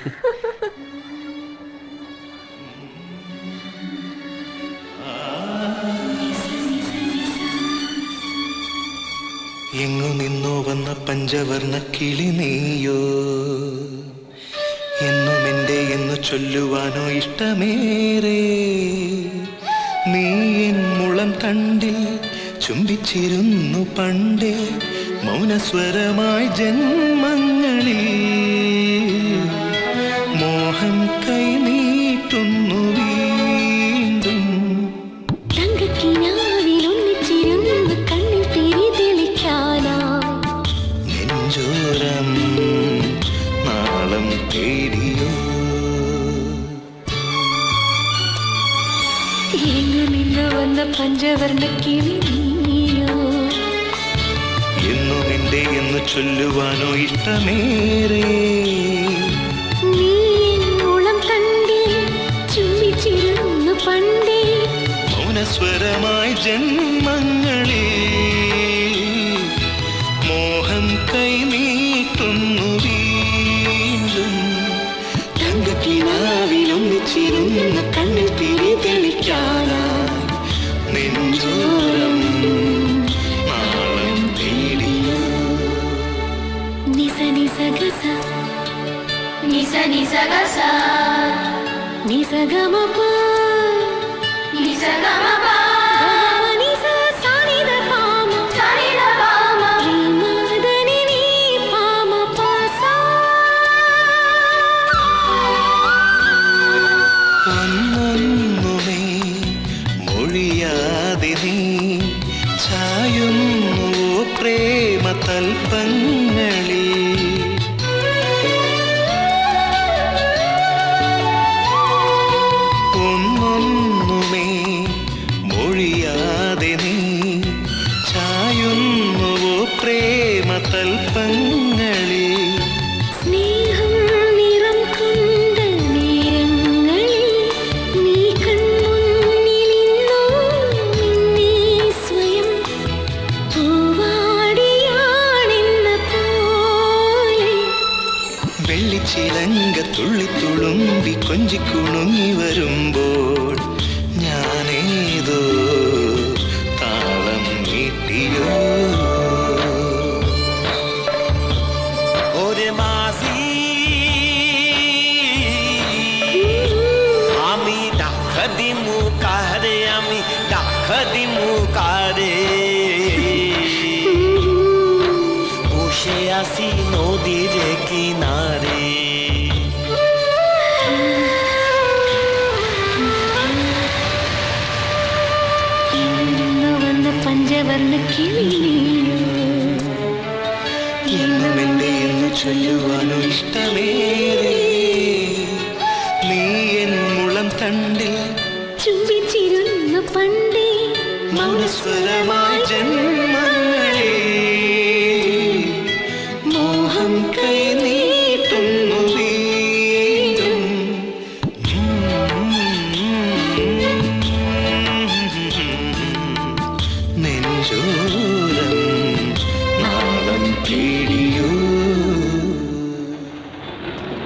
എങ്ങു നിന്നോ വന്ന പഞ്ചവർണ്ണ കിളി നീയോ എന്നും എന്റെ എന്ന് ചൊല്ലുവാനോ ഇഷ്ടമേറെ നീ എൻ മുളം തണ്ടിൽ ചുംബിച്ചിരുന്നു പണ്ടേ മൗനസ്വരമായി ജന്മങ്ങളിൽ മോഹം കൈ നീട്ടുന്നു വീണ്ടും തങ്കക്കിനാവിൽ ഒന്നിച്ചിരുന്ന് കണ്ണിൽ തിരി തെളിക്കാനായി നെഞ്ചോരം നാളം തേടിയോ എങ്ങു നിന്ന് വന്ന പഞ്ചവർണ്ണ കിളി നീയോ എന്നും എന്റെ എന്ന് ചൊല്ലുവാനോ ഇഷ്ടമേറെ നീ എൻ മുളം തണ്ടിൽ ചുംബിച്ചിരുന്നു പണ്ടേ മൗനസ്വരമായി ജന്മങ്ങളിൽ മോഹം കൈ നീട്ടുന്നു വീണ്ടും തങ്കക്കിനാവിലൊന്നിച്ചിരുന്ന് കണ്ണിൽ തിരി തെളിക്കാനായി നെഞ്ചോരം നാളം തേടിയോ നിസ നിസ ഗസ నిస నిస గస నిస గమ ప నిస గమ ప గమ నిస సాని ద పామ సని ద పామ శ్రీమదని నీ పామ ప సా ഒന്നൊന്നുമേ മൊഴിയാതെ നീ ചായുന്നു പ്രേമ തൽപ്പങ്ങളിൽ ഒന്നൊന്നുമേ മൊഴിയാതെ നീ ചായുന്നുവോ പ്രേമ തൽപ്പങ്ങളിൽ സ്നേഹം നിറം കൊണ്ട നേരങ്ങളിൽ നീ കൺമുന്നിലിന്നോ നിന്നെ സ്വയം പൂവാടിയാണെന്ന പോലെ വെള്ളിച്ചിലങ്ക തുള്ളി തുളുമ്പി കൊഞ്ചിക്കുണുങ്ങി വരുമ്പോൾ ഞാനേതോ താളം നീട്ടിയോ ওরে মাঝি আমি ডাক দিমু কারে আমি ডাক দিমু কারে বসে আসি নদীর কিনারে ഇന്നു വന്ന പഞ്ചവർണ്ണ കിളിയോ എന്നും എന്റെ എന്ന് ചൊല്ലുവാനോ ഇഷ്ടമേറെ നീ എൻ മുളം തണ്ടിൽ ചുംബിച്ചിരുന്നു പണ്ടേ മൗനസ്വരമായി ജന്മങ്ങളെ മോഹം കൈ നീട്ടുന്നു വീണ്ടും നെഞ്ചോരം നാളം തേടിയോ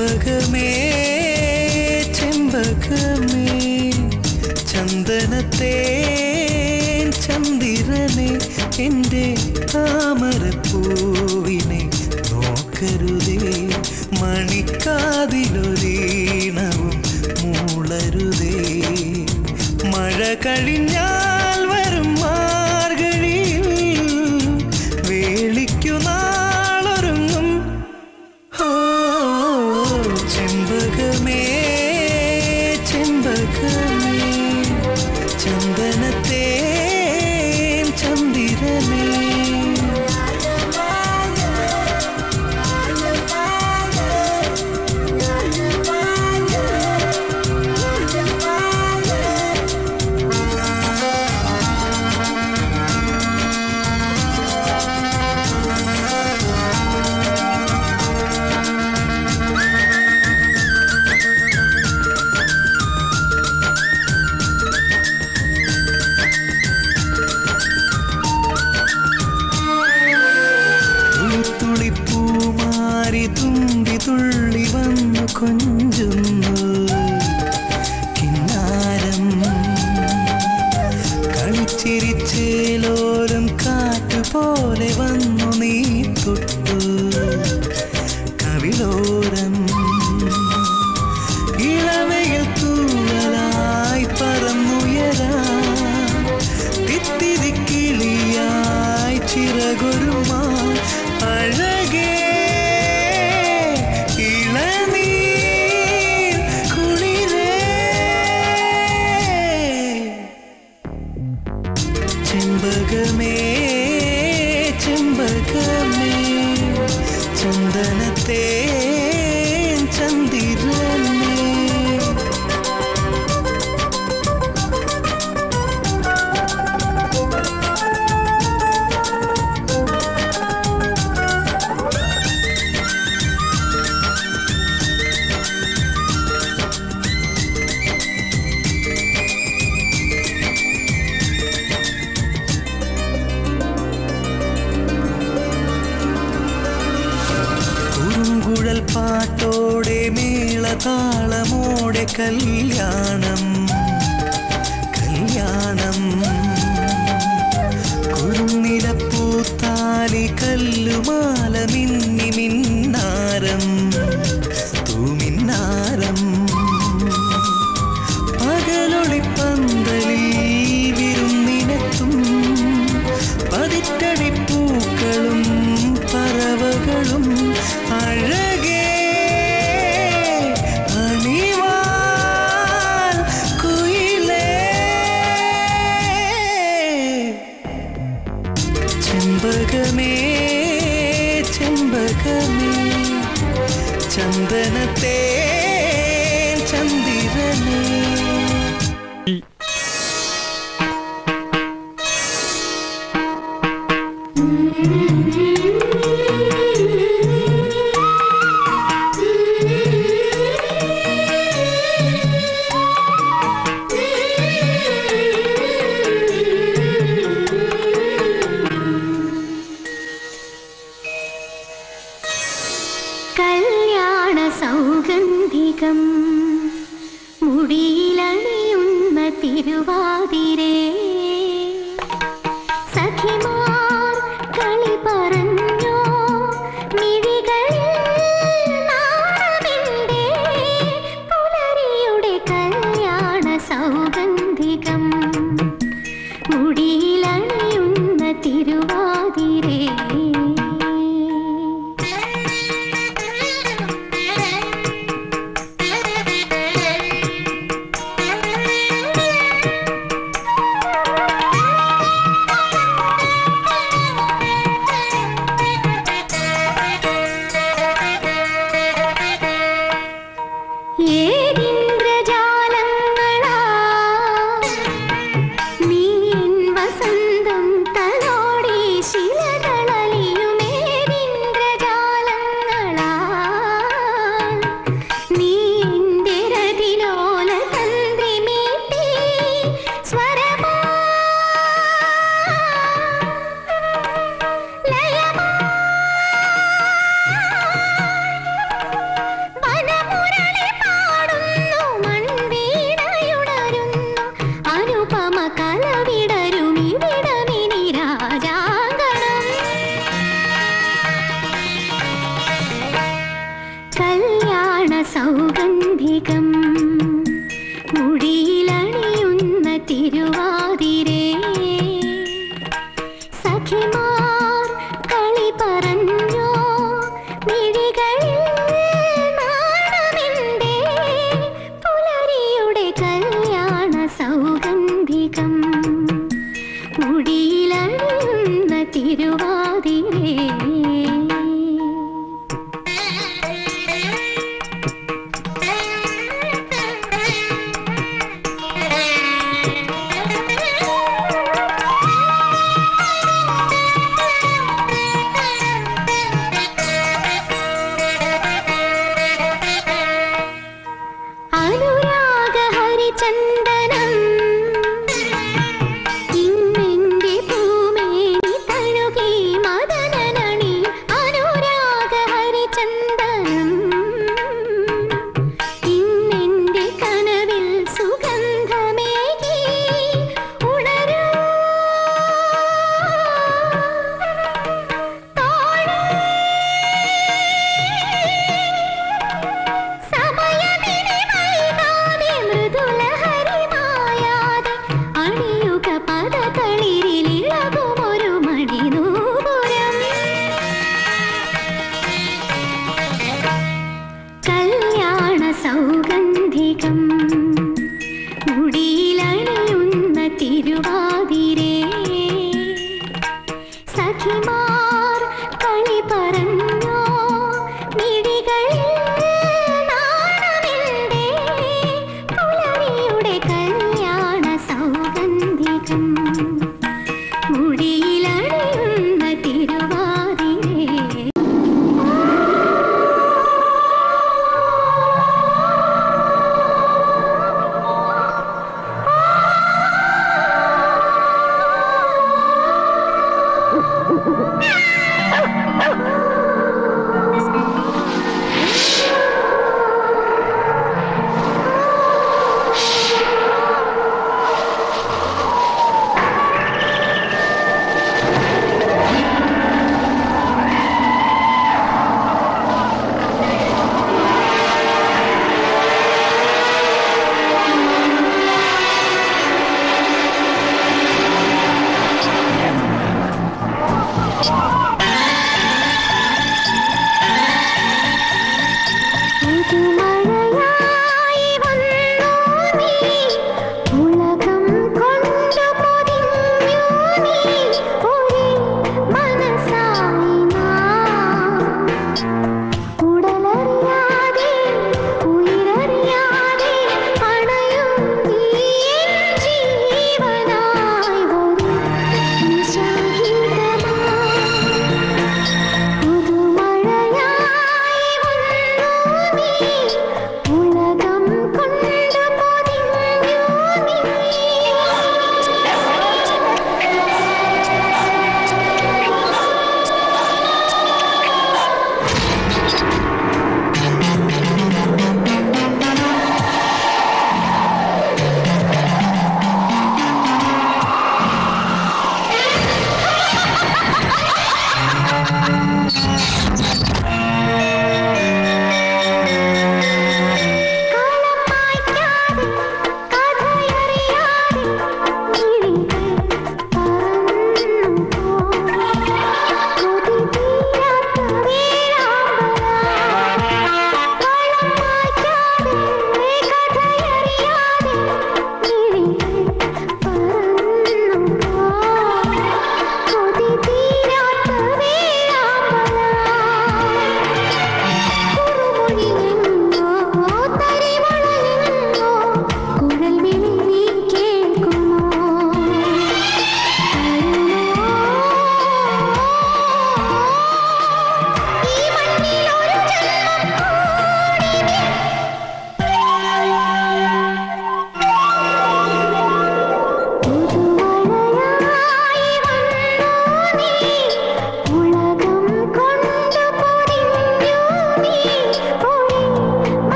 ചെമ്പകമേ ചെമ്പകമേ ചന്ദനത്തേ ചന്ദിരനെ എൻ്റെ താമരപ്പൂവിനെ നോക്കരുതേ മണിക്കാതിലൊരീണവും മൂളരുതേ മഴ കഴിഞ്ഞാൽ വരും മാർഗഴിയിൽ വേളിക്കു നാളൊരുങ്ങും ഓ ചെമ്പകമേ ചെമ്പകമേ ചന്ദനത്തേ ചന്ദിരനേ തുളിപ്പൂമാരി തുമ്പി തുള്ളി വന്നു കൊഞ്ചുന്നു കിന്നാരം കളിച്ചിരിച്ചേലോരം കാറ്റുപോലെ വന്നു നീ തൊട്ടു കവിളോരം ഇളവയിൽ തൂവലായി പറന്നുയരാ തിത്തിരി കിളിയായി ചിറകൊരുമാ അഴകേ ഇളനീർ കുളിരേ ചെമ്പകമേ ചെമ്പകമേ ചന്ദനത്തേ ചന്ദിരനേ കുറുങ്കുഴൽ പാട്ടോടെ മേളതാളമോടെ കല്യാണം കല്യാണം കുറുനിലപ്പൂത്താലി കല്ലുമാല മിന്നി മിന്നാരം തൂമിന്നാരം പകലൊളിപ്പന്തലിൽ വിരുന്നിനെത്തും പതിറ്റടിപ്പൂക്കളും പറവകളും അഴകേ അണിവാൾ കുയിലേ ചെമ്പകമേ ചെമ്പകമേ ചന്ദനത്തേ ചന്ദിരനേ കല്യാണ സൗഗന്ധികം മുടിയിലണിയുന്ന തിരുവാതിരേ സഖിമാർ കളി പറഞ്ഞു മിഴിയിലണിയുന്ന തിരുവാതിരേ അനുരാഗ ഹരിചന്ദനം ഇന്നെന്റെ പൂമേനി തഴുകി മദനനണി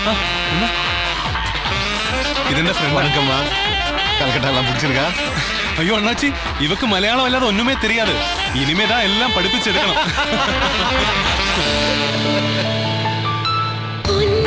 ഇതെന്റെ ഫ്രണ്ട് வணக்கம்மா கல்கட்டா எல்லாம் பிடிச்சிருக்கா അയ്യോ അണ്ണാച്ചി ഇവക്ക് മലയാളം അല്ലാതെ ഒന്നുമേ തെരിയാതെ ഇനിമേതാ എല്ലാം പഠിപ്പിച്ചെടുക്കണം പൊൻ